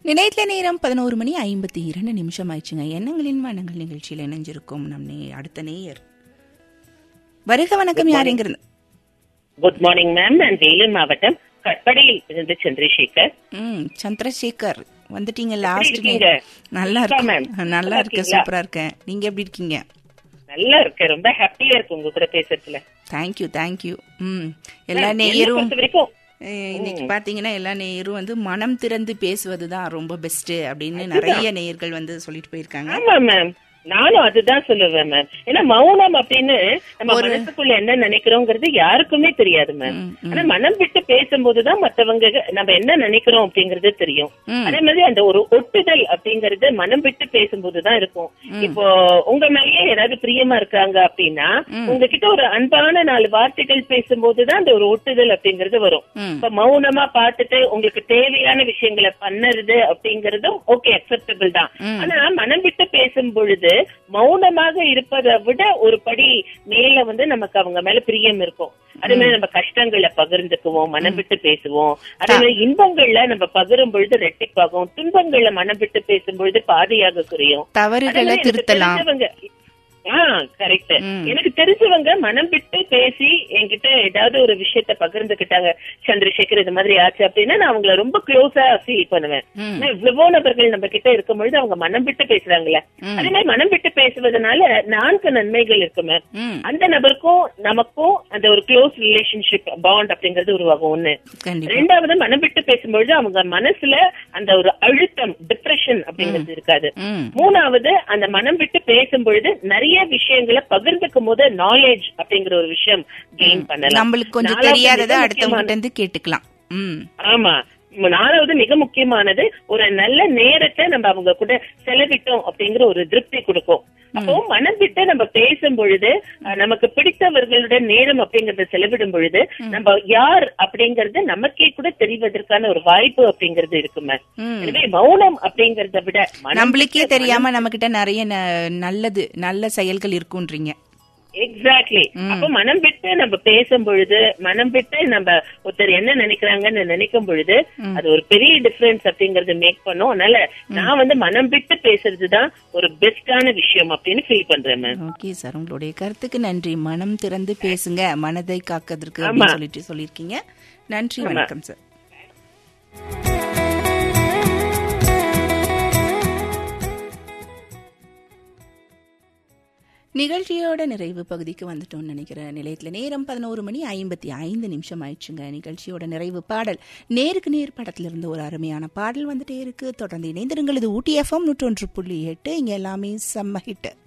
நிலையத்துல நேரம் பதினோரு மணி ஐம்பத்தி இரண்டு நிமிஷம் ஆயிடுச்சுங்க எண்ணங்களின் வண்ணங்கள் நிகழ்ச்சியில் இணைஞ்சிருக்கும் நம் நே அடுத்த நேயர் வருக வணக்கம் யாருங்கிறது குட் மார்னிங் மேம் நான் வேலூர் மாவட்டம் கட்படியில் இருந்து சந்திரசேகர் ம் சந்திரசேகர் வந்துட்டீங்க லாஸ்ட் இருக்கீங்க? நல்லா சூப்பரா, இருக்கு ma'am. நல்லா நல்லா இருக்கேன் இருக்கீங்களா? சூப்பரா இருக்கேன் நீங்க எப்படி இருக்கீங்க நல்லா இருக்கு ரொம்ப ஹாப்பியா இருக்கு உங்க கூட பேசுறதுல தேங்க்யூ தேங்க்யூ ம் எல்லா என்னை நேயரும் பொறுத்த வரைக்கும் அஹ், இன்னைக்கு பாத்தீங்கன்னா எல்லா நேயரும் வந்து மனம் திறந்து பேசுவது தான் ரொம்ப பெஸ்ட் அப்படின்னு நிறைய நேயர்கள் வந்து சொல்லிட்டு போயிருக்காங்க ஆமா மேம் நானும் அதுதான் சொல்லுவேன் மேம் ஏன்னா மௌனம் அப்படின்னு நம்ம மனசுக்குள்ள என்ன நினைக்கிறோங்கிறது யாருக்குமே தெரியாது மேம் ம், ம். ஆனா மனம் விட்டு பேசும்போதுதான் மத்தவங்க நம்ம என்ன நினைக்கிறோம் அப்படிங்கறது தெரியும் ம். அதே மாதிரி அந்த ஒரு ஒட்டுதல் அப்படிங்கறது மனம் விட்டு பேசும்போதுதான் இருக்கும் இப்போ உங்க மேலேயே யாராவது பிரியமா இருக்காங்க அப்படின்னா உங்ககிட்ட ஒரு அன்பான நாலு வார்த்தைகள் பேசும்போதுதான் அந்த ஒரு ஒட்டுதல் அப்படிங்கறது வரும் ம் இப்ப மௌனமா பார்த்துட்டு உங்களுக்கு தேவையான விஷயங்களை பண்ணுறது அப்படிங்கறதும் ஓகே அக்செப்டபிள் தான் ம். ஆனா மனம் விட்டு பேசும் பொழுது மௌனமாக இருப்பதை விட ஒரு படி மேல வந்து நமக்கு அவங்க மேல பிரியம் இருக்கும் அதே மாதிரி நம்ம கஷ்டங்களை பகிர்ந்துக்குவோம் மனம் விட்டு பேசுவோம் அதே மாதிரி இன்பங்கள்ல நம்ம பகிரும் பொழுது ரெட்டிப்பாகும் துன்பங்கள்ல மனம் விட்டு பேசும் பொழுது பாதியாக குறையும் அதே தவறுகளை மாதிரி எனக்கு திருத்தலாம் தெரிஞ்சவங்க ஆ கரெக்ட் ம். எனக்கு தெரிஞ்சவங்க மனம் விட்டு பேசி என்கிட்ட ஏதாவது ஒரு விஷயத்த பகிர்ந்துக்கிட்டாங்க சந்திரசேகர் இது மாதிரி ஆச்சு அப்படின்னா நான் அவங்கள ரொம்ப க்ளோஸா ஃபீல் பண்ணுவேன் ம் ஆனா இவ்வளவோ நபர்கள் நம்ம கிட்ட இருக்கும் பொழுது அவங்க மனம் விட்டு பேசுறாங்கல்ல ம். அதே மாதிரி மனம் விட்டு பேசுவதனால நான்கு நன்மைகள் இருக்குமே ம் அந்த நபருக்கும் நமக்கும் அந்த ஒரு க்ளோஸ் ரிலேஷன்ஷிப் பாண்ட் அப்படிங்கிறது உருவாகும் ஒண்ணு கண்டிப்பா ரெண்டாவது மனம் விட்டு பேசும்பொழுது அவங்க மனசுல அந்த ஒரு அழுத்தம் டிப்ரெஷன் அப்படிங்கிறது இருக்காது ம் மூணாவது அந்த மனம் விட்டு பேசும் பொழுது நிறைய விஷயங்களை பகிர்ந்துக்கும் போது நாலேஜ் அப்படிங்கிற ஒரு விஷயம் கெயின் பண்ணலாம் நம்மளுக்கு கொஞ்சம் நாலாவது தெரியாததை மிக அடுத்தவங்க முக்கியமான- கிட்ட இருந்து கேட்டுக்கலாம் ம் ஆமா ம- நாலாவது மிக முக்கியமானது ஒரு நல்ல நேரத்தை நம்ம அவங்க கூட செலவிட்டோம் அப்படிங்கிற ஒரு திருப்தி கொடுக்கும் அப்போ மனம் விட்டு நம்ம பேசும் பொழுது அஹ், நமக்கு பிடித்தவர்களுடன் நேரம் அப்படிங்கறத செலவிடும் பொழுது நம்ம யார் அப்படிங்கறது நமக்கே கூட தெரிவதற்கான ஒரு வாய்ப்பு அப்படிங்கறது இருக்குமே ம் எனவே மௌனம் அப்படிங்கறத விட மனம் நம்மளுக்கே விட்டு தெரியாம நம்ம கிட்ட நிறைய ந- நல்லது நல்ல செயல்கள் இருக்குன்றீங்க எக்ஸாக்ட்லி அப்ப மனம் விட்டு நம்ம பேசும் பொழுது மனம் விட்டு நம்ம ஒருத்தர் என்ன நினைக்கிறாங்கன்னு நினைக்கும் பொழுது அது ஒரு பெரிய டிஃபரன்ஸ் அப்படிங்கறது மேக் பண்ணும் அதனால நான் வந்து மனம் விட்டு பேசுறது தான் ஒரு பெஸ்டான விஷயம் அப்படின்னு ஃபீல் பண்றேன் மேம் ஓகே சார் உங்களுடைய கருத்துக்கு நன்றி மனம் திறந்து பேசுங்க மனதை காக்கிறதுக்கு ஆமா. அப்படின்னு சொல்லிட்டு சொல்லியிருக்கீங்க நன்றி வணக்கம் சார் நிகழ்ச்சியோட நிறைவு பகுதிக்கு வந்துட்டோம்னு நினைக்கிறேன் நிலையத்தில் நேரம் பதினோரு மணி ஐம்பத்தி ஐந்து நிமிஷம் ஆயிடுச்சுங்க நிகழ்ச்சியோட நிறைவு பாடல் நேருக்கு நேர் படத்துல இருந்து ஒரு அருமையான பாடல் வந்துட்டே இருக்கு தொடர்ந்து இணைந்திருங்கள் இது ஊட்டி எஃப்எம் நூற்றொன்று புள்ளி எட்டு இங்க எல்லாமே செம்ம ஹிட்